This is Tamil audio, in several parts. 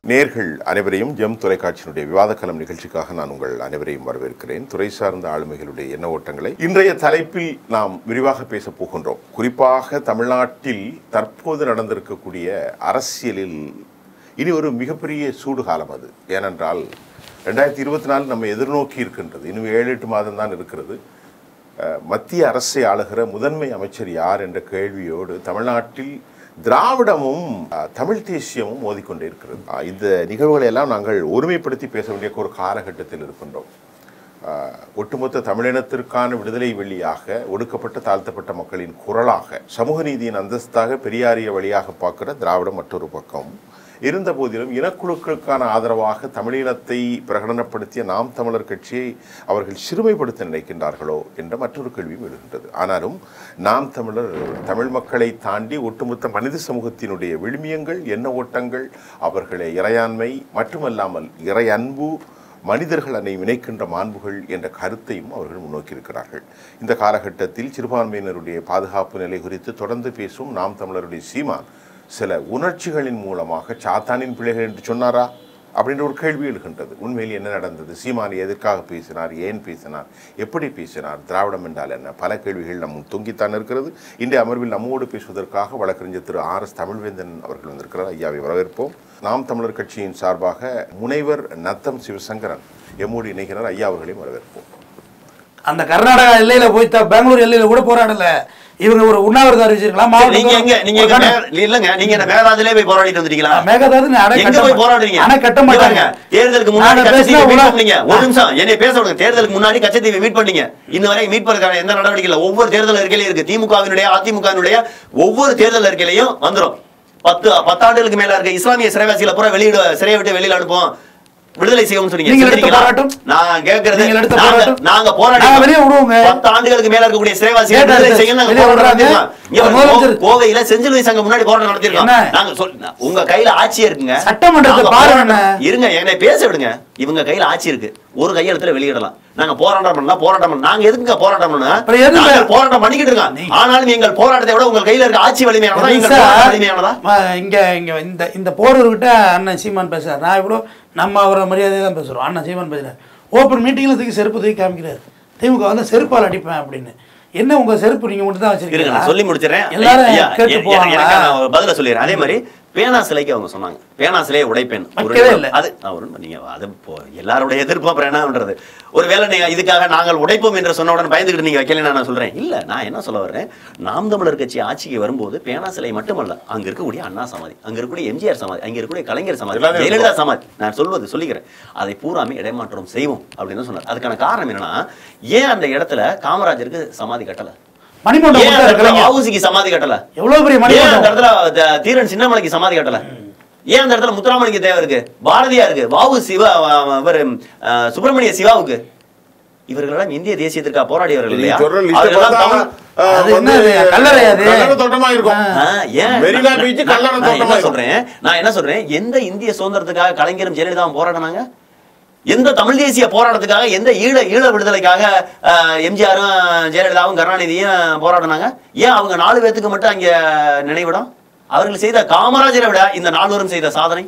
நேர்கள் அனைவரையும் ஜெம் தொலைக்காட்சியினுடைய விவாதக்களம் நிகழ்ச்சிக்காக நான் உங்கள் அனைவரையும் வரவேற்கிறேன் துறை சார்ந்த ஆளுமைகளுடைய எண்ண ஓட்டங்களை இன்றைய தலைப்பில் நாம் விரிவாக பேசப் போகின்றோம் குறிப்பாக தமிழ்நாட்டில் தற்போது நடந்திருக்கக்கூடிய அரசியலில் இனி ஒரு மிகப்பெரிய சூடு காலம் அது ஏனென்றால் ரெண்டாயிரத்தி இருபத்தி நாலு நம்ம எதிர்நோக்கி இருக்கின்றது இன்னும் ஏழு எட்டு மாதம் தான் இருக்கிறது அஹ், மத்திய அரசை ஆளுகிற முதன்மை அமைச்சர் யார் என்ற கேள்வியோடு தமிழ்நாட்டில் திராவிடமும் அஹ், தமிழ் தேசியமும் மோதிக்கொண்டே இருக்கிறது அஹ், இந்த நிகழ்வுகளை எல்லாம் நாங்கள் ஒருமைப்படுத்தி பேச வேண்டிய ஒரு காலகட்டத்தில் இருக்கின்றோம் அஹ், ஒட்டுமொத்த தமிழினத்திற்கான விடுதலை வெளியாக ஒடுக்கப்பட்ட தாழ்த்தப்பட்ட மக்களின் குரலாக சமூக நீதியின் அந்தஸ்தாக பெரியாரிய வழியாக பார்க்கிற திராவிடம் மற்றொரு பக்கம் இருந்த போதிலும் இனக்குழுக்களுக்கான ஆதரவாக தமிழீழத்தை பிரகடனப்படுத்திய நாம் தமிழர் கட்சியை அவர்கள் சிறுமைப்படுத்த நினைக்கின்றார்களோ என்ற மற்றொரு கேள்வியும் எழுகின்றது ஆனாலும் நாம் தமிழர் தமிழ் மக்களை தாண்டி ஒட்டுமொத்த மனித சமூகத்தினுடைய விழுமியங்கள் எண்ண ஓட்டங்கள் அவர்களை இறையாண்மை மட்டுமல்லாமல் இறை அன்பு மனிதர்கள் அன்னை இணைக்கின்ற மாண்புகள் என்ற கருத்தையும் அவர்கள் முன்னோக்கியிருக்கிறார்கள் இந்த காலகட்டத்தில் சிறுபான்மையினருடைய பாதுகாப்பு நிலை குறித்து தொடர்ந்து பேசும் நாம் தமிழருடைய சீமான் சில உணர்ச்சிகளின் மூலமாக சாத்தானின் பிள்ளைகள் என்று சொன்னாரா அப்படின்ற ஒரு கேள்வி எழுகின்றது உண்மையில் என்ன நடந்தது சீமான் எதற்காக பேசினார் ஏன் பேசினார் எப்படி பேசினார் திராவிடம் என்றால் என்ன பல கேள்விகள் நம் முன் தொங்கித்தான் இருக்கிறது இன்றைய அமர்வில் நம்மோடு பேசுவதற்காக வழக்கறிஞர் திரு ஆர் எஸ் தமிழ்வேந்தன் அவர்கள் வந்திருக்கிறார் ஐயாவை வரவேற்போம் நாம் தமிழர் கட்சியின் சார்பாக முனைவர் நத்தம் சிவசங்கரன் எம்மோடு இணைகிறார் ஐயா அவர்களையும் வரவேற்போம் அந்த கர்நாடகா எல்லையில போய் த- பெங்களூர் எல்லையில கூட போராடல இவங்க ஒரு உண்ணாவிரதம் அறிவிச்சிருக்கலாம் மாவட்ட நீங்க எங்க நீங்க எங்க மே- இல்லங்க நீங்க என்ன மேகதாதுலே போய் போராடிட்டு வந்திருக்கீங்களா மேகதாது நீ அணை எங்க கட்ட போய் மா- போராடுறீங்க அணை கட்ட இங்க மாட்டாங்க பாருங்க, தேர்தலுக்கு முன்னாடி நாங்க கச்சத்தீவை பேசினா மீட் உலக- பண்ணீங்க ஒரு நிமிஷம் என்னை பேச விடுங்க தேர்தலுக்கு முன்னாடி கச்சத்தீவை மீட் பண்ணீங்க இன்ன வரை மீட் பண்றதுக்கான எந்த நடவடிக்கை இல்ல ஒவ்வொரு தேர்தல் அறிக்கையிலும் இருக்கு திமுகவினுடைய அதிமுகவினுடைய ஒவ்வொரு தேர்தல் அறிக்கையிலையும் வந்துரும் பத்து பத்தாண்டுகளுக்கு மேல இருக்க இஸ்லாமிய சிறைவாசிகளை பூரா வெளியிட சிறையை விட்டு வெளியில அனுப்புவோம் விடுதலை செய்யவும் சொன்னீங்க நீங்கள் எடுத்த செஞ்சீங்களா? போராட்டம்? நான் கேக்குறது நீங்கள் எடுத்த நாங்க- போராட்டம்? நாங்க போராடி நாங்க வெளியே விடுவோங்க. பத்து ஆண்டுகளுக்கு மேல இருக்கக்கூடிய சிறைவாசிகளை கேட்டாரு விடுதலை சார். செய்ய நாங்க வெளியே போராட்டம் விடுறாங்க. நடத்திருக்கோம். இங்க ஒரு பாருங்க, முதலமைச்சர் கோவையில செஞ்சில் வை சங்கம் முன்னாடி போராட்டம் நடத்திருக்கோம் என்ன? நாங்க சொல் உங்க கையில ஆட்சி இருக்குங்க சட்டமன்றத்தை நாங்க பாருங்க போராட்டம் அண்ணா. இருங்க என்னை பேச விடுங்க இவங்க கையில ஆட்சி இருக்கு ஒரு கையெழுத்துல வெளியிடலாம் நாங்க போராட்டம் பண்ணா போராட்டம் பண்ண நாங்க எதுக்குங்க போராட்டம் பண்ணா அப்புறம் எதுக்கு? நாங்க போராட்டம் பண்ணிக்கிட்டு இருக்கோம் நீ- ஆனாலும் எங்கள் போராட்டத்தை விட உங்க கையில இருக்க ஆட்சி வலிமையானதா எங்க சார், போராட்டம் வலிமையானதா ம- இங்க இங்க இந்த இந்த போரூர்கிட்ட அண்ணன் சீமான் பேசுறாரு நான் இவ்வளோ நம்ம அவரை மரியாதை தான் பேசுறோம் அண்ணன் சீமான் பேசுறாரு ஓப்பன் மீட்டிங்ல தூக்கி செருப்பு தூக்கி காமிக்கிறாரு திமுக வந்து செருப்பால் அடிப்பேன் அப்படின்னு என்ன உங்க செருப்பு நீங்க மட்டும் தான் இருங்க வச்சிருக்கீங்க நான் சொல்லி முடிச்சிடறேன் எல்லாரும் ஐயா, கேட்டு எ- எ- போவாங்களா எனக்கு நான் ஒரு பதில சொல்லிடுறேன் அதே மாதிரி பேனா சிலைக்கு அவங்க சொன்னாங்க பேனா சிலையை உடைப்பேன் ஒரு வைக்கவே இல்லை. அது நான் ஒரு நீங்க அது இப்போ எல்லாருடைய எதிர்ப்பு அப்புறம் என்னன்றது ஒருவேளை நீங்க இதுக்காக நாங்கள் உடைப்போம் என்று சொன்ன உடனே பயந்துக்கிட்டு நீங்க வைக்கல நான் சொல்றேன் இல்ல நான் என்ன சொல்ல வர்றேன் நாம் தமிழர் கட்சி ஆட்சிக்கு வரும்போது பேனா சிலை மட்டுமல்ல அங்க இருக்கக்கூடிய அண்ணா சமாதி அங்க இருக்கக்கூடிய எம்ஜிஆர் சமாதி அங்க இருக்கக்கூடிய கலைஞர் சமாதி எல்லாமே ஜெயலலிதா சமாதி நான் சொல்வது சொல்லிக்கிறேன் அதை பூராமே இடமாற்றம் செய்வோம் அப்படின்னு தான் சொன்னார் அதுக்கான காரணம் என்னன்னா ஏன் அந்த இடத்துல காமராஜருக்கு சமாதி கட்டல மணிமண்டபம் ஏன் அந்த கொடுத்தாரு இடத்துல கலைஞர். வஉசிக்கு சமாதி கட்டல எவ்வளவு பெரிய ஏன் அந்த மணிமண்டபம் இடத்துல த- தீரன் சின்னமலைக்கு சமாதி கட்டல ஏன் அந்த இடத்துல முத்துராமலிங்க தேவர் இருக்கு பாரதியா இருக்கு வாவு சிவா இவர் சுப்பிரமணிய சிவாவுக்கு இவர்களெல்லாம் இந்திய தேசியத்திற்காக போராடியவர்கள் நீங்க இல்லையா சொல்ற list அவர்களெல்லாம் பார்த்தா, தமிழ்- அஹ், அது வந்து என்ன கல்லறை அது? கல்லறை தோட்டமா இருக்கும் ஆ, ஏன் மெரினா நான்- பீச் நான் கல்லறை நான் தோட்டமா என்ன இருக்கும். சொல்றேன் நான் என்ன சொல்றேன் எந்த இந்திய சுதந்திரத்துக்காக கலைஞரும் ஜெயலலிதாவும் போராடினாங்க எந்த தமிழ் தேசிய போராட்டத்துக்காக எந்த ஈழ ஈழ விடுதலைக்காக ஆஹ், எம்ஜிஆரும் ஜெயலலிதாவும் கருணாநிதியும் போராடினாங்க ஏன் அவங்க நாலு பேத்துக்கு மட்டும் அங்க நினைவிடம் அவர்கள் செய்த காமராஜரை விட இந்த நால்வரும் செய்த சாதனை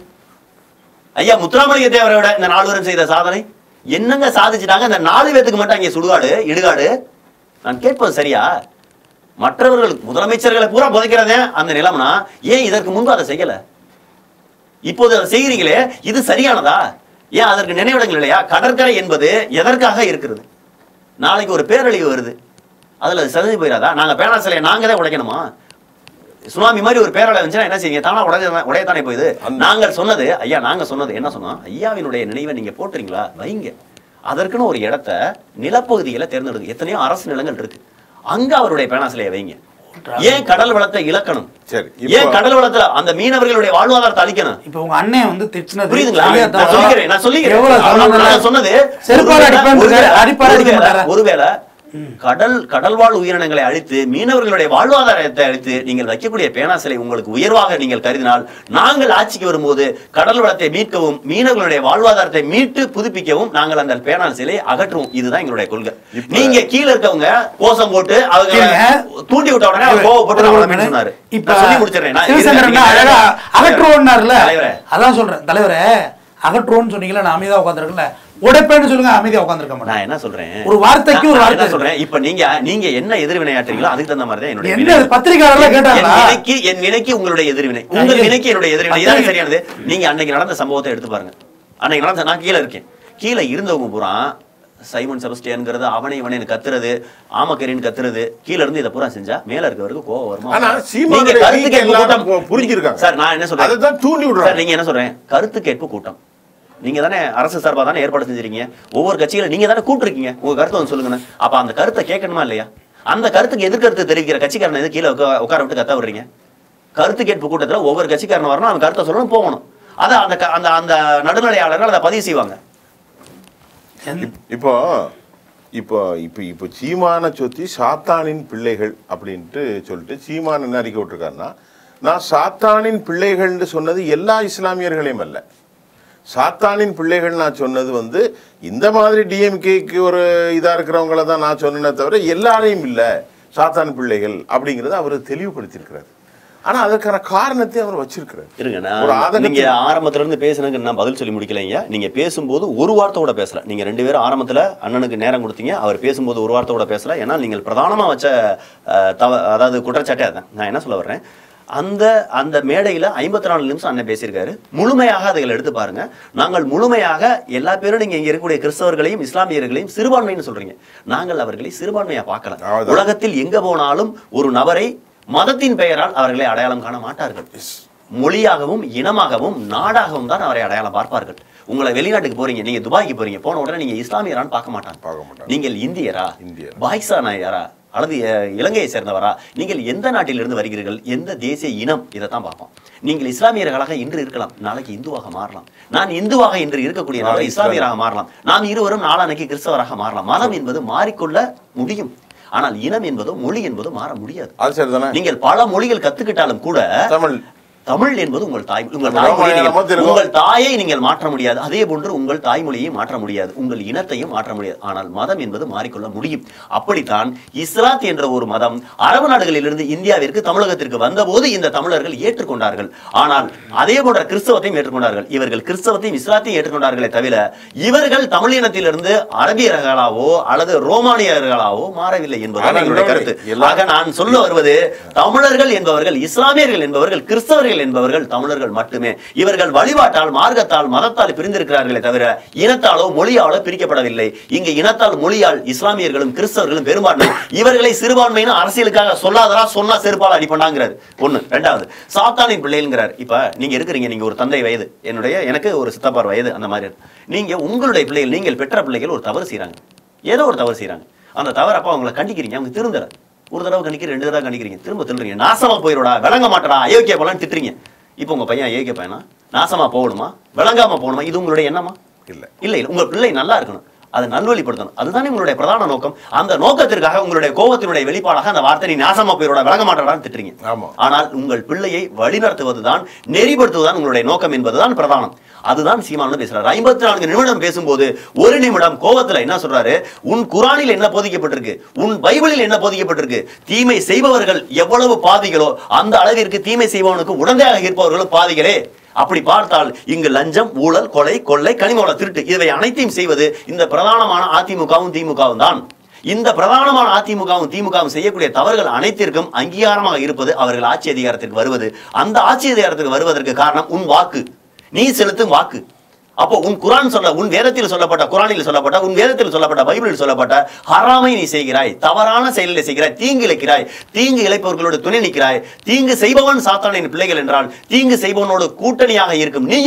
ஐயா முத்துராமலிங்க தேவரை விட இந்த நால்வரும் செய்த சாதனை என்னங்க சாதிச்சிட்டாங்க இந்த நாலு பேத்துக்கு மட்டும் அங்கே சுடுகாடு இடுகாடு நான் கேட்பது சரியா மற்றவர்கள் முதலமைச்சர்களை பூரா புதைக்கிறதே அந்த நிலைமைனா ஏன் இதற்கு முன்பு அதை செய்யல இப்போது அதை செய்கிறீங்களே இது சரியானதா ஏன் அதற்கு நினைவிடங்கள் இல்லையா கடற்கரை என்பது எதற்காக இருக்கிறது நாளைக்கு ஒரு பேரழிவு வருது அதுல அது செதஞ்சு போயிடாதா நாங்க பேனா சிலையை நாங்க தான் உடைக்கணுமா சுனாமி மாதிரி ஒரு பேரலை வந்துச்சுன்னா என்ன செய்வீங்க தானா உடைய உடையத்தானே போகுது நாங்கள் சொன்னது ஐயா நாங்க சொன்னது என்ன சொன்னோம் ஐயாவினுடைய நினைவை நீங்க போட்டுறீங்களா வைங்க அதற்குன்னு ஒரு இடத்த நிலப்பகுதிகளை தேர்ந்தெடுங்க எத்தனையோ அரசு நிலங்கள் இருக்கு அங்க அவருடைய பேனா சிலையை வைங்க ஏன் கடல் வளத்தை இழக்கணும் சரி, இப்போ- ஏன் கடல் வளத்துல அந்த மீனவர்களுடைய வாழ்வாதாரத்தை அழிக்கணும் இப்ப உங்க அண்ணன் வந்து திட்டினது புரியுதுங்களா சரியா நான் தவறா? சொல்லிக்கிறேன் நான் சொல்லிக்கிறேன் எவ்வளவு அவர் சம்பந்தம் நான் இல்ல. சொன்னது செருப்பால ஒருவேளை- அடிப்பேன்னு ஒருவேளை- இருக்காரு. அடிப்பாரா அடிக்க ஒருவேளை- மாட்டாரா? ஒருவேளை கடல் கடல்வாழ் உயிரினங்களை அழித்து மீனவர்களுடைய வாழ்வாதாரத்தை அழித்து நீங்கள் வைக்கக்கூடிய பேனா சிலை உங்களுக்கு உயர்வாக நீங்கள் கருதினால் நாங்கள் ஆட்சிக்கு வரும்போது கடல் வளத்தை மீட்கவும் மீனவர்களுடைய வாழ்வாதாரத்தை மீட்டு புதுப்பிக்கவும் நாங்கள் அந்த பேனா சிலையை அகற்றுவோம் இதுதான் எங்களுடைய கொள்கை நீங்க கீழ இருக்கவங்க கோஷம் போட்டு அவங்க இல்லைங்க. தூண்டி விட்ட உடனே அவர் கோவப்பட்டு நான் அவ்வளவு சொன்னாரு இப்ப நான் சொல்லி முடிச்சிடுறேன் நான் சிவசங்கரன் இருங்க, அழகா அகற்றுவோன்னாருல தலைவரே. அதான் சொல்றேன் தலைவரே அகற்றுவோன்னு சொன்னீங்களா நான் அமைதியா உட்காந்துருக்கல உடைப்பேன்னு சொல்லுங்க அமைதியா உட்காந்துருக்க மாட்டேன் நான் என்ன சொல்றேன் ஒரு வார்த்தைக்கு ஒரு நான் வார்த்தை என்ன சொல்றேன் இப்ப நீங்க நீங்க என்ன எதிர்வினையாற்றீங்களோ அதுக்கு தகுந்த மாதிரி தான் என்னுடைய என்ன வினை. பத்திரிக்கையாளர்லாம் என் கேட்டாங்களா? வினைக்கு என் வினைக்கு உங்களுடைய எதிர்வினை உங்கள் ஐயோ. வினைக்கு என்னுடைய எதிர்வினை இதான் பத்திரிக்கை- சரியானது நீங்க அன்னைக்கு நடந்த சம்பவத்தை எடுத்து பாருங்க அன்னைக்கு நடந்த நான் கீழே இருக்கேன் கீழே இருந்தவங்க பூரா சைமன் செபஸ்டியன்ங்கிறது அவனை இவனை கத்துறது ஆமக்கரின்னு கத்துறது கீழ இருந்து இதை பூரா செஞ்சா மேல இருக்கவருக்கு கோவம் வருமா ஆனா நீங்க சீமானுடைய கருத்து நீங்க கேட்பு எல்லாரும் கூட்டம் புரிஞ்சிருக்காங்க. சார் நான் என்ன சொல்றேன் அதுதான் தூண்டி விடுறாங்க. சார் நீங்க என்ன சொல்றேன் கருத்து கேட்பு கூட்டம் நீங்க தானே அரசு சார்பா தானே ஏற்பாடு செஞ்சிருக்கீங்க ஒவ்வொரு கட்சிகளை நீங்க தானே கூப்பிட்டுருக்கீங்க உங்க கருத்தை வந்து சொல்லுங்க அப்ப அந்த கருத்தை கேட்கணுமா இல்லையா அந்த கருத்துக்கு எதிர்கருத்து தெரிவிக்கிற கட்சிக்காரனை எது கீழே உட்கா- உட்கார விட்டு கத்த விடுறீங்க கருத்து கேட்பு கூட்டத்துல ஒவ்வொரு கட்சிக்காரன் வரணும் அவன் கருத்தை சொல்லணும் போகணும் அதை அந்த க- அந்த அந்த நடுநிலையாளர்கள் அதை பதிவு செய்வாங்க எந்த- இப்போ இப்போ இப்போ இப்போ சீமான சொத்தி சாத்தானின் பிள்ளைகள் அப்படின்ட்டு சொல்லிட்டு சீமான் என்ன அறிக்கை விட்டுருக்காருன்னா நான் சாத்தானின் பிள்ளைகள்னு சொன்னது எல்லா இஸ்லாமியர்களையும் அல்ல சாத்தானின் பிள்ளைகள் நான் சொன்னது வந்து இந்த மாதிரி டிஎம்கேக்கு ஒரு இதா இருக்கிறவங்கள தான் நான் சொன்னேனே தவிர எல்லாரையும் இல்லை சாத்தான் பிள்ளைகள் அப்படிங்கிறத அவர் தெளிவுபடுத்தியிருக்கிறார் ஆனா அதற்கான காரணத்தை அவர் வச்சிருக்கிறார் இருங்க ஒரு நான் ஆதங்கத்தை- நீங்க ஆரம்பத்துல இருந்து பேசுனதுக்கு நான் பதில் சொல்லி முடிக்கலைங்க நீங்க பேசும்போது ஒரு வார்த்தை கூட பேசல நீங்க ரெண்டு பேரும் ஆரம்பத்துல அண்ணனுக்கு நேரம் கொடுத்தீங்க அவர் பேசும்போது ஒரு வார்த்தை கூட பேசல ஏன்னா நீங்கள் பிரதானமா வச்ச அஹ், தவ அதாவது குற்றச்சாட்டே அதான் நான் என்ன சொல்ல வர்றேன் அந்த அந்த மேடையில ஐம்பத்தி நாலு நிமிஷம் அண்ணன் பேசியிருக்காரு முழுமையாக அதுகளை எடுத்து பாருங்க நாங்கள் முழுமையாக எல்லா பேரும் நீங்க இங்க இருக்கக்கூடிய கிறிஸ்தவர்களையும் இஸ்லாமியர்களையும் சிறுபான்மைன்னு சொல்றீங்க நாங்கள் அவர்களை சிறுபான்மையா பார்க்கல அவ்வளவுதான். உலகத்தில் எங்க போனாலும் ஒரு நபரை மதத்தின் பெயரால் அவர்களை அடையாளம் காண மாட்டார்கள் மொழியாகவும் இனமாகவும் நாடாகவும் தான் அவரை அடையாளம் பார்ப்பார்கள் உங்களை வெளிநாட்டுக்கு போறீங்க நீங்க துபாய்க்கு போறீங்க போன உடனே நீங்க இஸ்லாமியரான்னு பார்க்க மாட்டாங்க பார்க்க மாட்டாங்க. நீங்கள் இந்தியரா இந்தியர். பாய்சானாயாரா அல்லது அஹ், இலங்கையை சேர்ந்தவரா நீங்கள் எந்த நாட்டிலிருந்து வருகிறீர்கள் எந்த தேசிய இனம் இதைத்தான் பார்ப்போம் நீங்கள் இஸ்லாமியர்களாக இன்று இருக்கலாம் நாளைக்கு இந்துவாக மாறலாம் நான் இந்துவாக இன்று இருக்கக்கூடிய நாளை நாளை இஸ்லாமியராக மாறலாம் நாம் இருவரும் நாளானைக்கு கிறிஸ்தவராக மாறலாம் மதம் என்பது மாறிக்கொள்ள முடியும் ஆனால் இனம் என்பதோ மொழி என்பதோ மாற முடியாது அது சரிதானே நீங்கள் பல மொழிகள் கத்துக்கிட்டாலும் கூட தமிழ் தமிழ் என்பது உங்கள் தாய் உங்கள் நம்ம தாய்மொழியை மலையாளமோ நீங்கள்- தெலுங்கோ? உங்கள் தாயை நீங்கள் மாற்ற முடியாது அதே போன்று உங்கள் தாய்மொழியை மாற்ற முடியாது உங்கள் இனத்தையும் மாற்ற முடியாது ஆனால் மதம் என்பது மாறிக்கொள்ள முடியும் அப்படித்தான் இஸ்லாத் என்ற ஒரு மதம் அரபு நாடுகளிலிருந்து இந்தியாவிற்கு தமிழகத்திற்கு வந்தபோது இந்த தமிழர்கள் ஏற்றுக்கொண்டார்கள் ஆனால் அதே போன்ற கிறிஸ்தவத்தையும் ஏற்றுக்கொண்டார்கள் இவர்கள் கிறிஸ்தவத்தையும் இஸ்லாத்தையும் ஏற்றுக்கொண்டார்களே தவிர இவர்கள் தமிழினத்திலிருந்து அரபியர்களாவோ அல்லது ரோமானியர்களாவோ மாறவில்லை என்பதுதான் ஆனால் எங்களுடைய இன்னொரு கருத்து எல்லா- ஆக நான் சொல்ல வருவது தமிழர்கள் என்பவர்கள் இஸ்லாமியர்கள் என்பவர்கள் கிறிஸ்தவர்கள் என்பவர்கள் தமிழர்கள் மட்டுமே இவர்கள் வழிபாட்டால் மார்க்கத்தால் மதத்தால் பிரிந்திருக்கிறார்களே தவிர இனத்தாலோ மொழியாலோ பிரிக்கப்படவில்லை இங்கு இனத்தால் மொழியால் இஸ்லாமியர்களும் கிறிஸ்தவர்களும் பெரும்பான்மை இவர்களை சிறுபான்மையின அரசியலுக்காக சொல்லாதரா சொன்னா செருப்பால் அடிப்பண்டாங்கிறார் ஒண்ணு ரெண்டாவது சாத்தானின் பிள்ளைங்கிறார் இப்ப நீங்க இருக்கிறீங்க நீங்க ஒரு தந்தை வயது என்னுடைய எனக்கு ஒரு சித்தப்பார் வயது அந்த மாதிரி இருக்கு. நீங்க உங்களுடைய பிள்ளைகள் நீங்கள் பெற்ற பிள்ளைகள் ஒரு தவறு செய்றாங்க ஏதோ ஒரு தவறு செய்றாங்க அந்த தவறு அப்ப அவங்களை கண்டிக்கிறீங்க அவங்க திருந்தல ஒரு தடவை கண்டிக்கிறீங்க ரெண்டு தடவை கண்டிக்கிறீங்க திரும்ப திருடுறீங்க நாசமா போயிடுடா விளங்க மாட்டடா அயோக்கிய போலான்னு திட்டுறீங்க இப்போ உங்க பையன் அயோக்கிய பையனா நாசமா போகணுமா விளங்காம போகணுமா இது உங்களுடைய எண்ணமா இல்ல இல்ல இல்ல உங்க பிள்ளை நல்லா இருக்கணும் அதை நல்வழிப்படுத்தணும் அதுதானே உங்களுடைய பிரதான நோக்கம் அந்த நோக்கத்திற்காக உங்களுடைய கோபத்தினுடைய வெளிப்பாடாக அந்த வார்த்தை நீ நாசமா போயிரோட விளங்க மாட்டடான்னு திட்டுறீங்க ஆமா. ஆனால் உங்கள் பிள்ளையை வழிநடத்துவதுதான் நெறிப்படுத்துவதுதான் உங்களுடைய நோக்கம் என்பதுதான் பிரதானம் அதுதான் சீமானு பேசுறாரு ஐம்பத்தி நான்கு நிமிடம் பேசும்போது ஒரு நிமிடம் கோபத்துல என்ன சொல்றாரு உன் குரானில் என்ன போதிக்கப்பட்டிருக்கு உன் பைபிளில் என்ன போதிக்கப்பட்டிருக்கு தீமை செய்பவர்கள் எவ்வளவு பாவிகளோ அந்த அளவிற்கு தீமை செய்பவனுக்கு உடந்தையாக இருப்பவர்களும் பாவிகளே அப்படி பார்த்தால் இங்கு லஞ்சம் ஊழல் கொலை கொள்ளை கனிமவள திருட்டு இவை அனைத்தையும் செய்வது இந்த பிரதானமான அதிமுகவும் திமுகவும் தான் இந்த பிரதானமான அதிமுகவும் திமுகவும் செய்யக்கூடிய தவறுகள் அனைத்திற்கும் அங்கீகாரமாக இருப்பது அவர்கள் ஆட்சி அதிகாரத்திற்கு வருவது அந்த ஆட்சி அதிகாரத்திற்கு வருவதற்கு காரணம் உன் வாக்கு நீ செலுத்தும் வாக்கு அப்போ உன் குரான் சொல்ல உன் வேதத்தில் சொல்லப்பட்ட குரானில் சொல்லப்பட்ட உன் வேதத்தில் சொல்லப்பட்ட பைபிளில் சொல்லப்பட்ட ஹராமை நீ செய்கிறாய் தவறான செயலில் செய்கிறாய் தீங்கு இழைக்கிறாய் தீங்கு இழைப்பவர்களோடு துணை நிற்கிறாய் தீங்கு செய்பவன் சாத்தானின் பிள்ளைகள் என்றால் தீங்கு செய்பவனோடு கூட்டணியாக இருக்கும் நீயும்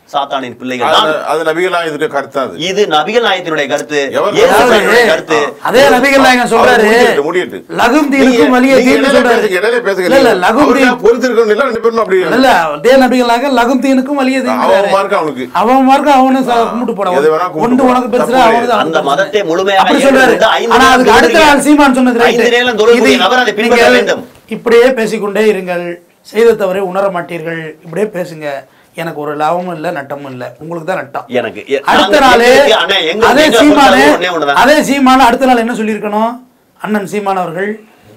சாத்தானின் பிள்ளைகள் தான் அது- அது நபிகளா இதுக்கு கருத்து அது இது நபிகள் நாயகத்தினுடைய கருத்து எவர் இயேசு அதாவது, கிறிஸ்துவினுடைய கருத்து அதே நபிகள் நாயகம் சொல்றாரு அவர் முடியட்டும், முடியட்டும். லகும் தீனுக்கும் நீங்க- வலிய நீங்க தீன்னு இடையில சொல்றாரு பேசுங்க, இடையில பேசுங்க. இல்ல இல்ல லகும் அவருக்கு தீன் பொறுத்திருக்கணும் இல்ல, ரெண்டு பேரும் அப்படி இல்ல அதே நபிகள் நாயகம் லகும் தீனுக்கும் வலிய அவன் தீன் மார்க் அவனுக்கு அவன் மார்க்க அவனு ச- கும்பிட்டு போட எது வேணா கும்பிட்டு ஒன்று போடா. உனக்கு பெருசு தப்பு அவனு அந்த மதத்தை முழுமையாக அப்படி சொல்றாரு ஏற்றுக்கொண்டு ஐந்து ஆனா நேரம் அதுக்கு அடுத்த தொழுகிறீங்க. நாள் சீமான் சொன்னது right. ஐந்து நேரம் தொழுகக்கூடிய இது நபர் அதை பின்பற்ற நீங்கள் வேண்டும். இப்படியே பேசிக்கொண்டே இருங்கள் செய்த தவறை உணர மாட்டீர்கள் இப்படியே பேசுங்க எனக்கு ஒரு லாபமும் இல்ல நட்டமும் இல்ல உங்களுக்கு தான் நட்டம் எனக்கு எ- அடுத்த நாங்க நாளே எங்களுக்கு- அண்ணே, எங்களுக்கு- அதே எங்களை சீமானு பொறுத்தளவு ஒண்ணே ஒண்ணுதான். அதே சீமானு அடுத்த நாள் என்ன சொல்லியிருக்கணும் அண்ணன் சீமான் அவர்கள்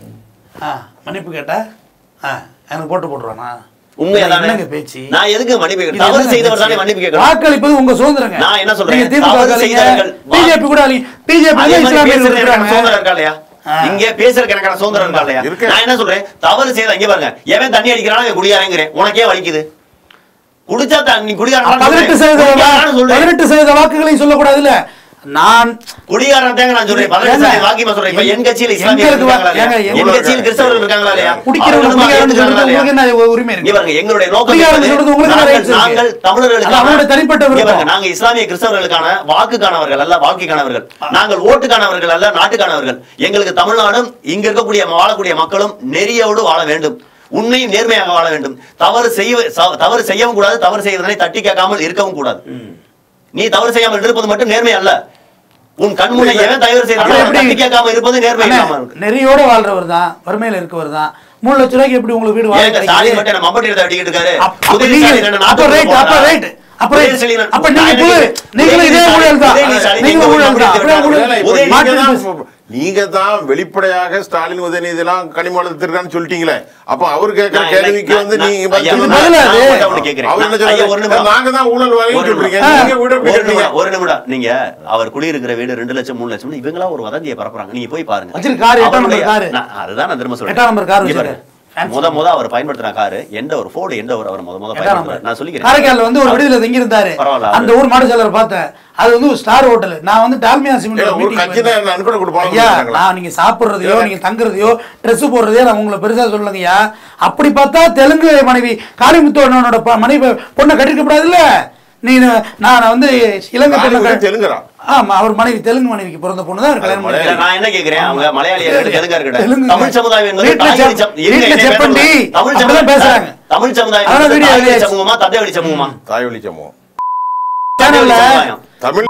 ஆ மன்னிப்பு கேட்டா ஆ எனக்கு போட்டு போட்டுருவானா உண்மையாதானே? என்னங்க பேச்சு நான் எதுக்கு மன்னிப்பு இது கேட்கணும்? தவறு என்னங்க செய்தவர் தானே பேச்சு? மன்னிப்பு கேட்கணும். வாக்களிப்பது உங்க சுதந்திரங்க நான் என்ன சொல்றேன்? நீங்க திமுக தவறு காலிங்க செய்தவர்கள் வா- பிஜேபி கூட பிஜேபி அதே மாதிரி இஸ்லாமியர்கள் பேசுறதுக்கு எனக்கு இருக்கிறாங்க சுதந்திரம் இருக்கா இல்லையா? ஆ. இங்க பேசுறதுக்கு எனக்கான சுதந்திரம் இருக்கா இல்லையா? இருக்கு. நான் என்ன சொல்றேன் தவறு செய்த இங்க பாருங்க எவன் தண்ணி அடிக்கிறானோ அவன் குடியாரங்கிறேன் உனக்கே வலிக்குது குடிச்சா தண்ணி குடிகாரன் பதினெட்டு சதவீத வா- சொல்றேன் பதினெட்டு சதவீத வாக்குகளை சொல்லக்கூடாதுல்ல நான் குடிகாரன் தாங்க நான் சொல்றேன் பதினெட்டு சதவீத வாக்கியமா சொல்றேன் இப்ப என் கட்சியில் எங்க இஸ்லாமியர்கள் இருக்கு வா- இருக்காங்களா இல்லையா? ஏங்க, என் கட்சியில் கிறிஸ்தவர்கள் இருக்காங்களா இல்லையா குடிக்கிறவங்க அவர்களும் குடிக்காரன்னு ஏற்றுக்கிறாங்களா சொல்றது இல்லையா? உங்களுக்கு என்ன உரிமை இங்க இருக்கு பாருங்க எங்களுடைய நோக்கம் குடிகாரன் என்பது சொல்றது உங்களுக்கு நாங்கள்- rights இருக்கு. நாங்கள் தமிழர்களுக்கான அது அவங்களுடைய தனிப்பட்ட இங்க விருப்பம். பாருங்க, நாங்க இஸ்லாமிய கிறிஸ்தவர்களுக்கான வாக்குக்கானவர்கள் அல்ல வாழ்க்கைக்கானவர்கள் நாங்கள் ஓட்டுக்கானவர்கள் அல்ல நாட்டுக்கானவர்கள் எங்களுக்கு தமிழ்நாடும் இங்க இருக்கக்கூடிய வாழக்கூடிய மக்களும் நெறியோடு வாழ வேண்டும் உண்மையும் நேர்மையாக வாழ வேண்டும் தவறு செய்ய ச- தவறு செய்யவும் கூடாது தவறு செய்வதனை தட்டி கேட்காமல் இருக்கவும் கூடாது நீ தவறு செய்யாமல் இருப்பது மட்டும் நேர்மை அல்ல உன் கண் முன்னே எவன் தவறு செய்யறானோ அப்புறம் அவன் எப்படி? தட்டி கேட்காம இருப்பது நேர்மை அண்ணே, இல்லாம இருக்கு நெறியோட வாழ்றவர் தான் வறுமையில இருக்கவர் தான் மூணு லட்ச ரூபாய்க்கு எப்படி உங்களுக்கு வீடு வாங்க ஏங்க ஸ்டாலின் மட்டும் என்ன மம்பட்டி எடுத்து அடிக்கிட்டு இருக்காரு அப்ப- அப்ப உதயநிதி நீங்க- ஸ்டாலின் என்ன அப்ப நாட்டுக்கு right, அப்ப போறாரா? right. அப்ப உதயநிதி right. ஸ்டாலின் அப்ப நீங்க நான் புது- எனக்கு- நீங்களும் இதே உதயநிதி ஊழல் தான். உதயநிதி ஸ்டாலின் நீங்களும் நீங்க ஊழல் தான். மம்பட்டி அப்படியே எடுத்து ஊழல். இப்ப உதயநிதி நீங்க மாற்று தான் பேசு- நீங்க தான் வெளிப்படையாக ஸ்டாலின் உதயநிதி எல்லாம் கனிமலத்திற்கான்னு சொல்லிட்டீங்களே அப்ப அவர் கேட்கிற நான் கேள்விக்கு நான் வந்து நான் நீங்க பதில் ஐயா, இது சொல்லணும். பதில் நான் அது. மட்டும் அவனை கேட்கிறேன். அவர் என்ன ஐயா, ஒரு சொல்றாரு நிமிடம். நாங்க தான் ஊழல் வாங்கி ஒரு சொல்றீங்க நிமிடம். நீங்க வீட ஒரு போயிட்டீங்க நிமிடம், ஒரு நிமிடம் நீங்க அவர் குடியிருக்கிற வீடு ரெண்டு லட்சம் மூணு லட்சம் இவங்களா ஒரு வதந்தியை பரப்புறாங்க நீங்க போய் பாருங்க வச்சிருக்க கார் எட்டாம் நம்பர் அவருடைய- காரு. நான் அதுதான் நான் திரும்ப சொல்றேன் எட்டாம் நம்பர் கார் இங்க வச்சிருக்காரு. பாருங்க. முத முத அவர் பயன்படுத்தின காரு எந்த ஒரு ஃபோர்டு எந்த ஒரு அவர் முத முத எட்டாம் பயன்படுத்துறாரு நம்பர். நான் சொல்லிக்கிறேன் காரைக்கால்ல வந்து ஒரு விடுதலை தங்கி இருந்தாரு பரவாயில்ல, அந்த ஊர் மாடுசாலர் பார்த்தேன் அது வந்து ஒரு ஸ்டார் ஹோட்டல் நான் வந்து டால்மியா ஏங்க, சிமெண்ட் ஒரு மீட்டிங் கட்சியில என்ன அனுப்பிட கொடுப்பாங்க ஐயா நான் நீங்க சாப்பிடுறதையோ நீங்க தங்குறதையோ Dress போடுறதையோ நான் உங்களை பெருசா சொல்லலைங்கய்யா அப்படி பார்த்தா தெலுங்கு மனைவி காளிமுத்து அண்ணனோட ப- மனைவி பொண்ணை கட்டிருக்க கூடாதுல்ல நீ நான் வந்து இலங்கை பொண்ணை க- தெலுங்குறா ஆமா அவர் மனைவி தெலுங்கு மனைவிக்கு பிறந்த பொண்ணு தான் அவர் கல்யாணம் அது இல்ல, பண்ணி நான் என்ன கேக்குறேன் அவங்க மலையாளியா இருக்கட்டும் தெலுங்கா இருக்கட்டும் தெலுங்குங்க. தமிழ் சமுதாயம் என்பது வீட்டுல தாய்வழி செப்- சம- இருங்க, வீட்டுல என்ன செப்பண்டி. பேசணும்? தமிழ் அப்படிதான் சமுதாயம் பேசுறாங்க. தமிழ் சமுதாயம் அதான் என்பது வீடியோ தாய்வழி வெளியாச்சு. சமூகமா தந்தை வழி சமூகமா தாய் வழி சமூகம் தந்தை வழி சேனல்ல சமுதாயம். தமிழ்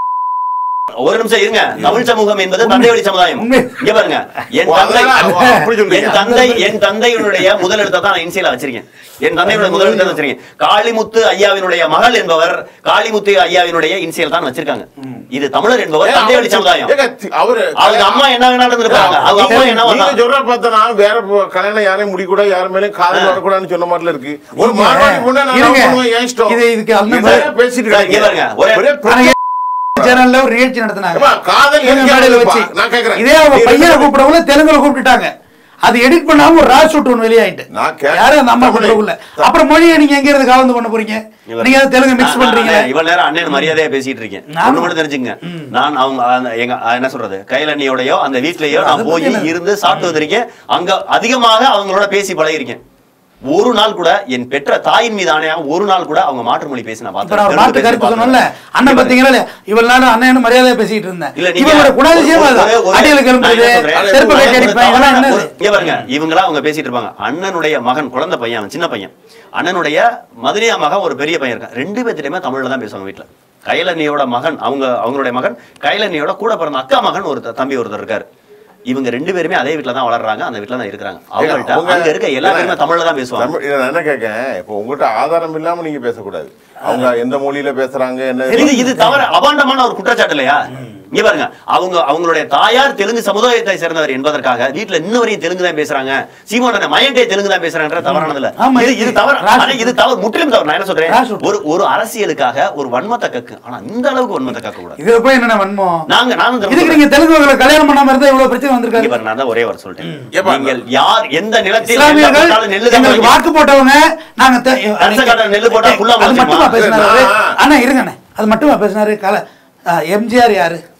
ஒரு நிமிஷம் இருங்க தமிழ் சமூகம் என்பது தந்தை வழி சமுதாயம் உண்மை. இங்க பாருங்க என் ஓ, தந்தை அதனால அப்படி சொல்றீங்க. என் தந்தை என் தந்தையினுடைய முதல் எழுத்தை தான் நான் இன்சியலா வச்சிருக்கேன் என் தந்தையுடைய முதல் எழுத்தை வச்சிருக்கேன் காளிமுத்து ஐயாவினுடைய மகள் என்பவர் காளிமுத்து ஐயாவினுடைய இன்சியல் தான் வச்சிருக்காங்க இது தமிழர் என்பவர் தந்தை வழி சமுதாயம் ஏங்க, தி- அவரு அவங்க அம்மா என்ன வேணாலும் இருப்பாங்க அவங்க அம்மா என்ன நீங்க வேணாலும் சொல்ற பார்த்தா வேற பொ- கல்யாணம் யாரையும் முடிக்கூடாது யார் மேலயும் காதல் வரக்கூடாதுன்னு சொன்ன மாதிரில இருக்கு ஒரு நீங்க- மார்வாடி பொண்ணை நான் இருங்க. love பண்ணுவேன், ஏன் இஷ்டம்? இது- இதுக்கு அந்த இதை மாதிரி- பேசிட்டு இங்க பாருங்க, இருக்காங்க. ஒரே- ஒரே பிரச்சனை. ஆனா சேனல்ல ஒரு நிகழ்ச்சி நடத்தினாங்க ஏம்மா, காதல் இவங்க எங்க மேடையில இருக்குப்பா? வச்சு நான் கேக்குறேன். இதே அவங்க நீ பையனை ரெண்டு- கூப்பிடவுல தெலுங்குல கூப்பிட்டுட்டாங்க அது எடிட் பண்ணாம ஒரு ராஜ் ஷூட் ஒன்று வெளியாயிட்டு நான் கே- யாரும் அந்த அம்மா தமிழை- கூப்பிடவுல அப்புறம் மொழியை நீங்க எங்க இருந்து காவந்து பண்ண போறீங்க இவர் நீங்க அதை தெலுங்கு மிக்ஸ் நான் பண்றீங்க நான் இவ்வளவு நேரம் அண்ணன் மரியாதையா பேசிட்டு இருக்கேன் நானும். ஒண்ணு மட்டும் தெரிஞ்சுங்க நான் அவங்க அந்த எங்க அஹ் என்ன சொல்றது கைலண்ணியோடயோ அந்த வீட்லயோ அதை நான் பத்தி போய் என்ன? இருந்து சாப்பிட்டு வந்திருக்கேன் அங்க அதிகமாக அவங்களோட பேசி பழகிருக்கேன் ஒரு நாள் கூட என் பெற்ற தாயின் மீது ஆணையாக ஒரு நாள் கூட அவங்க மாற்று மொழி பேசி நான் இப்ப நான் பார்த்தேன். ஒரு மாட்டு தெலுங்கு கருத்து பேசி சொன்னோம்ல பார்த்தேன். அண்ணன் பாத்தீங்களா இல்லையா? இவ்வளவு நேரம் அண்ணன் மரியாதையா பேசிட்டு இருந்தேன் இல்ல நீங்க இவங்களோட குணாதிசயம் ஒரு- அதுதான். ஒரு- ஒரு- அடியில நான் கிளம்புறது என்ன சொல்றேன்? செருப்பு ஒரு- கட்டி ஒரு அடிப்பாங்க இதெல்லாம் தவறான- என்னது ஒரு- இங்க பாருங்க இவங்களா அவங்க பேசிட்டு இருப்பாங்க அண்ணனுடைய மகன் குழந்தை பையன் அவன் சின்ன பையன் அண்ணனுடைய மதுரையா மகன் ஒரு பெரிய பையன் இருக்கான் ரெண்டு பேர்த்திட்டயுமே தமிழ்ல தான் பேசுவாங்க வீட்டுல கைலண்ணியோட மகன் அவங்க அவங்களுடைய மகன் கைலண்ணியோட கூட பிறந்த அக்கா மகன் ஒரு த- தம்பி ஒருத்தர் இருக்காரு இவங்க ரெண்டு பேருமே அதே வீட்ல தான் வளர்றாங்க அந்த வீட்ல தான் இருக்கிறாங்க அவங்கள்ட்ட அவங்க- அங்க இருக்க எல்லா பேருமே தமிழ்ல தான் பேசுவாங்க தமிழ் இதை நான் என்ன கேட்கேன் இப்போ உங்ககிட்ட ஆதாரம் இல்லாம நீங்க பேசக்கூடாது அவங்க எந்த மொழியில பேசுறாங்க என்ன இது இது தவறு அபாண்டமான ஒரு குற்றச்சாட்டு இல்லையா இங்க பாருங்க அவங்க அவங்களுடைய தாயார் தெலுங்கு சமுதாயத்தை சேர்ந்தவர் என்பதற்காக வீட்டுல இன்ன வரையும் தெலுங்கு தான் பேசுறாங்க சீமோன மயன்டே தெலுங்கு தான் பேசுறாங்க தவறானது இல்ல ஆமா, இது இது தவறு ராசு. ஆனா இது தவறு முற்றிலும் தவறு நான் என்ன சொல்றேன் ராசு. ஒரு ஒரு அரசியலுக்காக ஒரு வன்மத்தை கக்கு ஆனா இந்த அளவுக்கு வன்மத்தை கக்க கூடாது இதுல போய் என்னென்ன வன்மம் நாங்க நானும் இதுக்கு சொல்றேன். நீங்க தெலுங்கு மக்களை கல்யாணம் பண்ணாம இருந்தா இவ்வளவு பிரச்சனை இங்க வந்திருக்காரு பாருங்க, நான் தான் ஒரே ஒரு சொல்லிட்டேன் ஏப்பா, நீங்கள் யார் எந்த நிலத்தில் நெல்லை இஸ்லாமியர்கள் போட்டாலும் நெல்லு தான் எங்களுக்கு முளைக்கும். வாக்கு போட்டவங்க நாங்க தெ- அரச காட்டுல நெல்லு போட்டா புல்லா அது மட்டுமா முளைச்சிருமா? பேசினாரு நான் அண்ணா இருங்கண்ணே அது மட்டுமா பேசினாரு கல எம்ஜிஆர் யாரு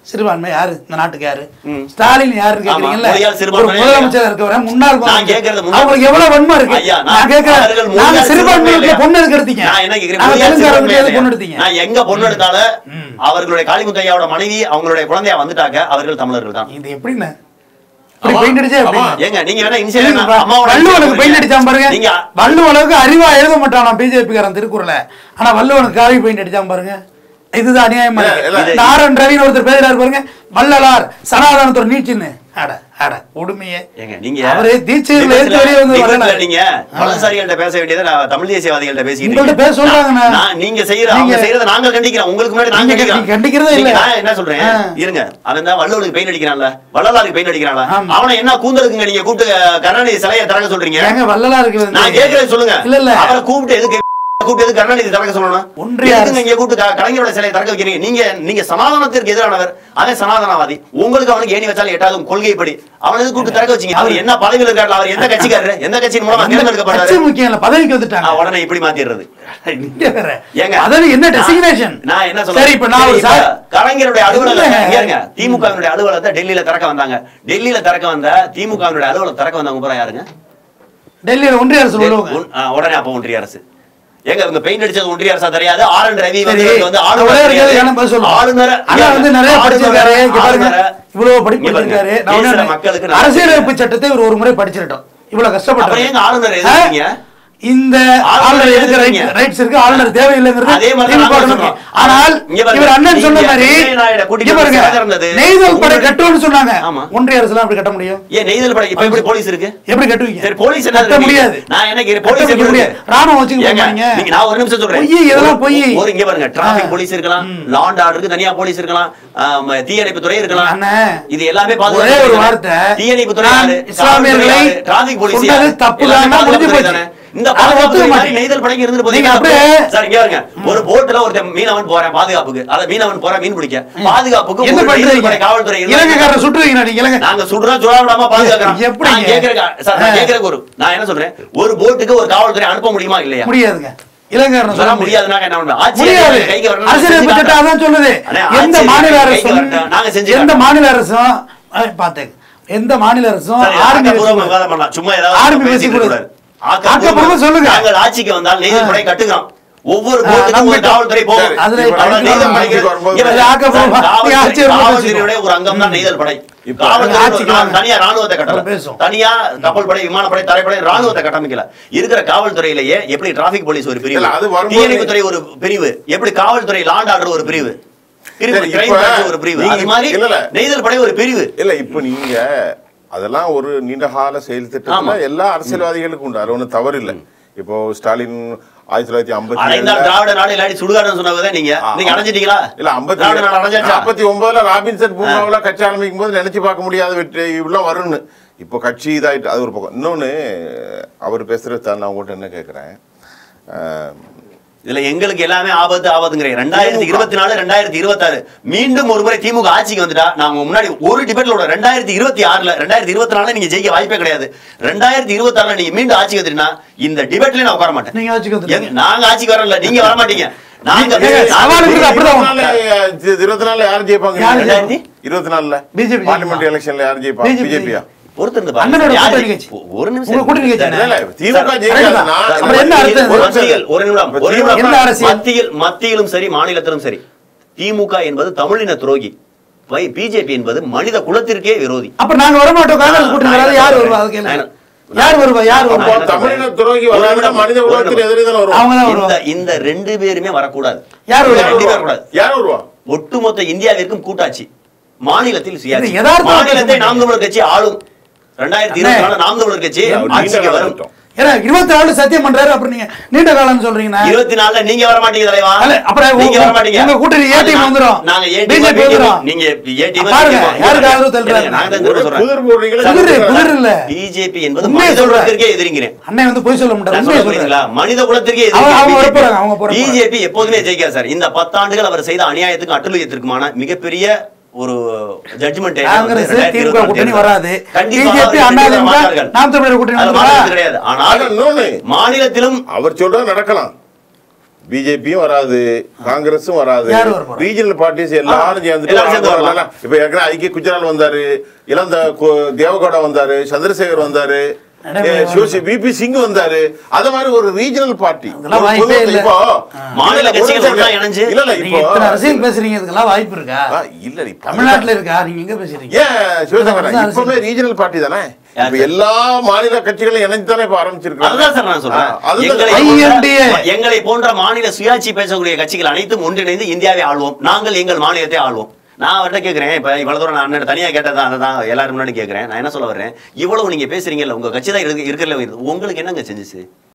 சிறுபான்மை யாரு இந்த நாட்டுக்கு யாரு ம். ஸ்டாலின் யாருன்னு ஆமா, கேக்குறீங்கல்ல மொழியால் ஒரு சிறுபான்மை முதலமைச்சர் இருக்கவர முன்னாள் நான் முதலமைச்சர். கேட்கறது முன்னாள் அவங்களுக்கு எவ்வளவு வன்மை இருக்கு ஐயா, நான் நான் கேட்கிறேன் அவர்கள் நாங்க மொழியால் சிறுபான்மை சிறுபான்மை வீட்டுல பொண்ணு எடுக்கிறீங்க நான் என்ன கேக்குறேன் நாங்க மொழியால் தெலுங்கார சிறுபான்மை வீட்டுல பொண்ணு இல்லையா? எடுத்தீங்க நான் எங்க பொண்ணு எடுத்தாலும் அவர்களுடைய காளிமுத்தையாவோட மனைவி அவங்களுடைய குழந்தையா வந்துட்டாக்க அவர்கள் தமிழர்கள் தான் இது எப்படின்னு இப்படி ஆமா, பெயிண்ட் அடிச்சா ஆமா. எப்படி ஏங்க நீங்க வேணா இல்லைங்க, இனிஷியல் பா- அம்மாவோட வள்ளுவனுக்கு பெயிண்ட் அடிச்சான் பாருங்க நீங்க வள்ளுவனுக்கு அறிவா எழுத மாட்டானா பிஜேபி காரன் திருக்குறள ஆனா வள்ளுவனுக்கு காவி பெயிண்ட் அடிச்சான் பாருங்க இதுதான் அநியாயமா இல்ல, இருக்கு. இல்ல. இந்த ஆர் என் ரவின்னு ஒருத்தர் பேசுறாரு பாருங்க வள்ளலார் சனாதனத்தோட நீச்சின்னு அட அட உடுமையே ஏங்க நீங்க அவரே தீட்சையில விபத்துல- ஏத்து வெளியே வந்து விபத்துல வள்ளலார். நீங்க வலதுசாரிகள்ட்ட பேச வேண்டியதை நான் தமிழ் தேசியவாதிகள்ட்ட பேசிக்கிட்டு உங்கள்ட்ட இருக்கீங்க. பேச சொல்றாங்கண்ணா. நான் நான் நீங்க செய்யற அவங்க நீங்க- செய்யறத நாங்க கண்டிக்கிறோம் உங்களுக்கு முன்னாடி நாங்க நீங்க கண்டிக்கிறோம் நீங்க கண்டிக்கிறதே நீங்க- இல்ல. நான் என்ன சொல்றேன் ஆ. இருங்க அவன் தான் வள்ளுவருக்கு பெயின் அடிக்கிறான்ல வள்ளலாருக்கு பெயின் அடிக்கிறான்ல ஆமா. அவனை என்ன கூந்தலுக்குங்க நீங்க கூப்பிட்டு கருணாநிதி சிலையை திறக்க சொல்றீங்க ஏங்க வள்ளலாருக்கு வந்து- நான் கேக்குறேன் சொல்லுங்க இல்ல இல்ல அவரை கூப்பிட்டு எதுக்கு கூப்பிட்டு எதுக்கு கருணாநிதி திறக்க சொல்லணும் ஒன்றிய எதுக்குங்க அரசு- இங்க கூப்பிட்டு க- கலைஞரோட சிலையை திறக்க வைக்கிறீங்க நீங்க நீங்க சனாதனத்திற்கு எதிரானவர் அவன் சனாதனவாதி உங்களுக்கு அவனுக்கு ஏணி வச்சாலும் எட்டாவது கொள்கைப்படி அவனை எதுக்கு கூப்பிட்டு திறக்க வச்சீங்க அவர் என்ன பதவியில் இருக்காரு அவர் எந்த கட்சிக்காரரு எந்த கட்சியின் மூலமா இந்த தேர்ந்தெடுக்கப்பட்டாரு கட்சி முக்கியம் இல்ல பதவிக்கு வந்துட்டாங்க ஆ, உடனே இப்படி மாத்திடுறது இங்க வேற. ஏங்க பதவி என்ன நான்- டெசிக்னேஷன் நான் என்ன சொல்றேன் சரி இப்ப நான் ஒரு இப்ப சார் கலைஞருடைய அலுவலகத்தை இல்லைங்க. இங்க இருங்க திமுகவினுடைய அலுவலகத்தை டெல்லியில திறக்க வந்தாங்க டெல்லியில திறக்க வந்த திமுகவினுடைய அலுவலகம் திறக்க வந்தவங்க பூரா யாருங்க டெல்லியில ஒன்றிய அரசு உள்ளவங்க உன்- ஆ, உடனே அப்ப ஒன்றிய அரசு ஏங்க இவங்க பெயிண்ட் அடிச்சது ஒன்றிய அரசா தெரியாது ஆர் என் ரவி வந்து சரி. வந்து ஒரே ஆளுநர் ஒரு தெரியாது. கேள்வி வேணா பதில் சொல்லுங்க. ஆளுநர் அண்ணா வந்து நிறைய ஆளுநர், படிச்சிருக்காரு இங்க பாருங்க ஆளுநர். இவ்வளவு படிப்பு இங்க பாருங்க. படிச்சிருக்காரு நான் பேசுற ஒண்ணு மக்களுக்கு நல்லது அரசியலமைப்பு சட்டத்தை இவர் ஒரு முறை படிச்சிருட்டோம் இவ்வளவு அப்புறம் கஷ்டப்பட்டாரு ஏங்க ஆளுநர் ஆ? எதிர்க்கிறீங்க இந்த ஆளுநர் ஆளுநர் எதுக்கு எதிர்க்கிறீங்க? ரைட்ஸ் இருக்கு ஆளுநர் தேவையில்லைங்கிறது அதே மாதிரி திமுக நாங்க நோக்கி. சொல்றோம். ஆனால் இங்க பாருங்க, இவர் அண்ணன் சொன்ன நீங்க மாதிரி வெங்கைய நாயுடு கூட்டிட்டு இங்க பாருங்க வந்து சிலை திறந்தது. நெய்தல் படை உங்களுடைய- கட்டுவோம்னு சொன்னாங்க ஆமா. ஒன்றிய அரசுலாம் அப்படி கட்ட முடியும் ஏன் நெய்தல் படை இப்ப எப்படி போலீஸ் இருக்கு எப்படி கட்டுவீங்க சரி போலீஸ் என்ன கட்ட முடியாது நான் என்ன கேக்குறேன், கட்ட போலீஸ் எப்படி முடியாது இருக்கு? ராணுவம் வச்சுக்க ஏங்க, போறீங்க நீங்க நான் ஒரு நிமிஷம் சொல்றேன் பொய், இதெல்லாம் ஒரு- பொய். ஒரு இங்க பாருங்க டிராபிக் ஆ. போலீஸ் இருக்கலாம் லாண்ட் ஆர்டருக்கு தனியா போலீஸ் இருக்கலாம் ஆம், தீயணைப்பு துறை இருக்கலாம் அண்ணே, இது எல்லாமே ஒரே பாதுகாப்பு ஒரு தானே? வார்த்தை தீயணைப்பு துறை நான் யாரு? இஸ்லாமியர்களை காவல்துறை யாரு? டிராபிக் போலீஸ் சொன்னது யாரு? தப்பு எல்லாமே தானா? முடிஞ்சு பாதுகாப்பு போச்சு. தானே? இந்த அதை பாதுகாப்பு ஒத்துக்க துறை மாதிரி மாட்டீங்க. நெய்தல் படைக்கு இருந்து நீங்க போதீங்க அப்படியே- சார் இங்க பாருங்க ஒரு போட்ல ஒருத்தன் மீனவன் போறேன் பாதுகாப்புக்கு அத மீனவன் போறேன் மீன் பிடிக்க பாதுகாப்புக்கு என்ன ஒரு நெய்தல் பண்றீங்க படை காவல்துறை இருந்தா இலங்கைக்காரர் சுட்டுவீங்க நீங்க இலங்கை நாங்க சுடுறோம் சுட விடாம பாதுகாக்கிறோம் எப்படிங்க? நான் கேக்குறேன் சார் நான் ஆ. கேக்குறேன் ஒரு நான் என்ன சொல்றேன் ஒரு போட்டுக்கு ஒரு காவல்துறை அனுப்ப முடியுமா இல்லையா முடியாதுங்க இலங்கைக்காரன் சொல்ல சொல்ல முடியாது முடியாதுன்னா என்ன பண்ணுவேன் ஆட்சி முடியாது கைக்கு வரணும் அரசியலமைப்பு சட்டம் அதான் சொல்லுது அண்ணே, எந்த ஆட்சி மாநில கைக்கு அரசும் வரட்டும். நாங்க செஞ்சு எந்த காட்டுறோம். மாநில அரசும் அஹ், பார்த்தேன் எந்த மாநில அரசும் சரி, ஆர்மி ஆக்கப்பூர்வமா வச்சு- விவாதம் பண்ணலாம். சும்மா ஏதாவது ஆர்மி பேசிட்டு வச்சு இருக்கக்கூடாது. ஆக்கப்பூர்வமா சொல்லுங்க. நாங்கள் ஆட்சிக்கு வந்தால் நெய்தல் படை கட்டுகிறோம் ஒவ்வொரு ஆ, போட்டுக்கும் ஒரு நம்பிட்டோம். காவல்துறை போகும் சரி, அதுல இப்ப அவ்வளவு அவ்வளவு நெய்தல் ஆட்சிக்கு படைக்கு வரும்போது இங்க பாருங்க, ஆக்கப்பூர்வமா சார், நீ ஆட்சியை காவல்துறை- ரொம்ப காவல்துறையுடைய ஒரு அங்கம் தான் நெய்தல் படை இப்ப காவல்துறை ஆட்சிக்கு நான் வாங்க. தனியா ராணுவத்தை கட்டல அப்புறம் பேசுவோம். தனியா கப்பல் படை விமானப்படை தரைப்படை ராணுவத்தை கட்டமைக்கல இருக்கிற காவல்துறையிலேயே எப்படி டிராபிக் போலீஸ் ஒரு பிரிவு இல்ல, அது வரும்போது- தீயணைப்பு துறை ஒரு பிரிவு எப்படி காவல்துறை லாண்ட் ஆர்டர் ஒரு பிரிவு பிரிவு சரி, crime இப்ப branch ஒரு பிரிவு அது நீங்க- மாதிரி இல்ல, இல்ல. நெய்தல் படை ஒரு பிரிவு இல்ல இப்ப நீங்க அதெல்லாம் ஒரு நீண்ட கால செயல் திட்டத்துல ஆமா. எல்லா அரசியல்வாதிகளுக்கும் உண்டு அது ஒண்ணும் தவறு இல்ல இப்போ ஸ்டாலின் ஆயிரத்தி தொள்ளாயிரத்தி ஐம்பத்தி அடைந்தால் திராவிட நாடு இல்லாட்டி சுடுகாடுன்னு சொன்னவங்க நீங்க நீங்க அடைஞ்சிட்டீங்களா இல்ல ஐம்பத்தி திராவிட நாடு அடைஞ்சாச்சா நாற்பத்தி ஒன்பதுல ராபின்சன் பூங்காவில் கட்சி ஆரம்பிக்கும் போது நினைச்சு பார்க்க முடியாத வெற்றி இவ்வளவு வரும்னு இப்போ கட்சி இதாயிட்டு அது ஒரு பக்கம் இன்னொன்னு அவர் பேசுறது தான் நான் உங்கள்கிட்ட என்ன கேட்குறேன் இதுல எங்களுக்கு எல்லாமே ஆபத்து ஆபத்துங்கிறேன் ரெண்டாயிரத்தி இருபத்தி நாலு ரெண்டாயிரத்தி இருபத்தாறு மீண்டும் ஒரு முறை திமுக ஆட்சிக்கு வந்துட்டா நாங்க முன்னாடி ஒரு டிபேட்ல விட ரெண்டாயிரத்தி இருபத்தி ஆறுல ரெண்டாயிரத்தி இருபத்தி நாலுல நீங்க ஜெயிக்க வாய்ப்பே கிடையாது ரெண்டாயிரத்தி இருபத்தி ஆறுல நீங்க மீண்டும் ஆட்சிக்கு வந்துட்டீங்கன்னா இந்த டிபேட்ல நான் உட்கார மாட்டேன் நீங்க ஆட்சிக்கு வந்துருங்க. எங்க- நாங்க ஆட்சிக்கு வரல நீங்க வர மாட்டீங்க நாங்க ஏங்க, சவாலுக்கு அப்படிதான் இருபத்தி நாலுல யார் ஜெயிப்பாங்க யாரு ஜெயிப்பாங்க? இருபத்தி நாலுல BJP பார்லிமெண்ட் எலெக்ஷன்ல யார் ஜெயிப்பாங்க BJP. பிஜேபியா பொறுத்து இருந்து அண்ணனோட பாருங்க யாரு- கூட்டணி கட்சி. ஒரு நிமிஷம் உங்க கூட்டணி கட்சி சார், இல்ல, இல்ல, திமுக சார், ஜெயிக்காது. சார், நான் அப்புறம் என்ன அர்த்தம் ஒரு இது? மத்தியில் ஒரு நிமிடம் ஒரு நிமிடம் என்ன அரசியல்? மத்தியில் மத்தியிலும் சரி மாநிலத்திலும் சரி திமுக என்பது தமிழின துரோகி பிஜேபி என்பது மனித குலத்திற்கே விரோதி அப்ப நாங்க வர மாட்டோம் காங்கிரஸ் கூட்டணி வராது யார் வருவா அது கேளுங்க யார் வருவா யார் அப்போ வருவா என்ன தமிழின சொல்றேன்? துரோகி வராவிட மனித ஒரு உலகத்தின் எதிரி தானே வருவான் அவங்க தான் இந்த வருவா இந்த ரெண்டு பேருமே வரக்கூடாது யார் இந்த வருவா? ரெண்டு பேரும் வரக்கூடாது யார் வருவா ஒட்டுமொத்த இந்தியாவிற்கும் கூட்டாட்சி மாநிலத்தில் சுயாட்சி இது யதார்த்தமா மாநிலத்தை பேச நாம் தமிழர் கட்சி ஆளும் ரெண்டாயிரத்தி இருபத்தி நாலு நாம் தமிழர் கட்சி நீண்ட ஆட்சிக்கு கால வரும் திட்டம். ஏன்னா இருபத்தி நாலு சத்தியம் பண்றாரு அப்புறம் நீங்க நீண்ட காலம்னு சொல்றீங்கன்னா இருபத்தி நாலுல நீங்க வர மாட்டீங்க தலைவா அல்ல, அப்புறம் நீங்க உங்க- வர மாட்டீங்க உங்க கூட்டணி A team அது வந்துரும். நாங்க ஏ BJP டீம் வந்துரும். நீங்க ஏ டீம் பாருங்க, யாருக்கு ஆதரவு தள்ளுறாங்க? நான் தான் திரும்ப சொல்றேன் புதிர் போடுறீங்களா புதிர், புதிர் இல்ல. பிஜேபி என்பது உண்மையை மனித சொல்றேன். குலத்திற்கே எதிரிங்கிறேன் அண்ணன் வந்து பொய் சொல்ல மாட்டாரு நான் உண்மையை சொல்ல சொல்றேன் புரியுதுங்களா? மனித குலத்திற்கே அவங்க- அவங்க வரப்போறாங்க, அவங்க போறாங்க. பிஜேபி எப்போதுமே ஜெயிக்காது சார் இந்த பத்தாண்டுகள் அவர் செய்த அநியாயத்துக்கும் அட்டுழியத்திற்குமான மிகப்பெரிய ஒரு ஜட்ஜ்மெண்ட் காங்கிரஸ் திமுக கூட்டணி வராது பிஜேபி அண்ணா திமுக நாம் தமிழர் கூட்டணி வந்துருவா? கிடையாது ஆனா ஆனால் இன்னொன்னு மாநிலத்திலும் அவர் சொல்றது நடக்கலாம் பிஜேபியும் வராது காங்கிரஸும் வராது யார் வர போறா? ரீஜனல் பார்ட்டிஸ் எல்லாரும் சேர்ந்துட்டு எல்லாரும் சேர்ந்து வரலாம். வரலாம். இப்ப ஏற்கனவே ஐக்கிய குஜரால் வந்தாரு இளந்த கு- தேவகவுடா வந்தாரு சந்திரசேகர் வந்தாரு நடைமுறை சிவசி பிபி சிங் வந்தாரு அத மாதிரி ஒரு ரீஜனல் பார்ட்டி அதெல்லாம் வாய்ப்பே இல்ல. இப்போ மாநில இல்ல, கட்சிகள் ஒரு ஒண்ணா second. இணைஞ்சு இல்ல இல்ல நீங்க இப்போ இத்தனை அரசியல் பேசுறீங்க இதுக்கெல்லாம் வாய்ப்பு இருக்கா ஆ, இல்ல இப்ப தமிழ்நாட்டுல இருக்கா நீங்க எங்க பேசுறீங்க ஏன் சிவசங்கரன் அதுதான் இப்பவுமே ரீஜனல் பார்ட்டி தானே யார் இப்ப எல்லா மாநில கட்சிகளும் இணைஞ்சு தானே இப்ப ஆரம்பிச்சிருக்காங்க அதுதான் சார் நான் சொல்றேன் ஆ, அதுதான் எங்களை INDA. போன்ற- எங்களை போன்ற மாநில சுயாட்சி பேசக்கூடிய கட்சிகள் அனைத்தும் ஒன்றிணைந்து இந்தியாவை ஆள்வோம் நாங்கள் எங்கள் மாநிலத்தை ஆள்வோம் நான் அவர்கிட்ட கேட்கிறேன் இப்ப இவ்வளவு தூரம் நான் அண்ணன் தனியா கேட்டதான் அதை தான் எல்லாரும் முன்னாடி கேட்கிறேன் நான் என்ன சொல்ல வர்றேன் இவ்வளவு நீங்க பேசுறீங்கல்ல உங்க கட்சி தான் இருக்கு இருக்கிறதுல உங்களுக்கு என்னங்க செஞ்சுச்சு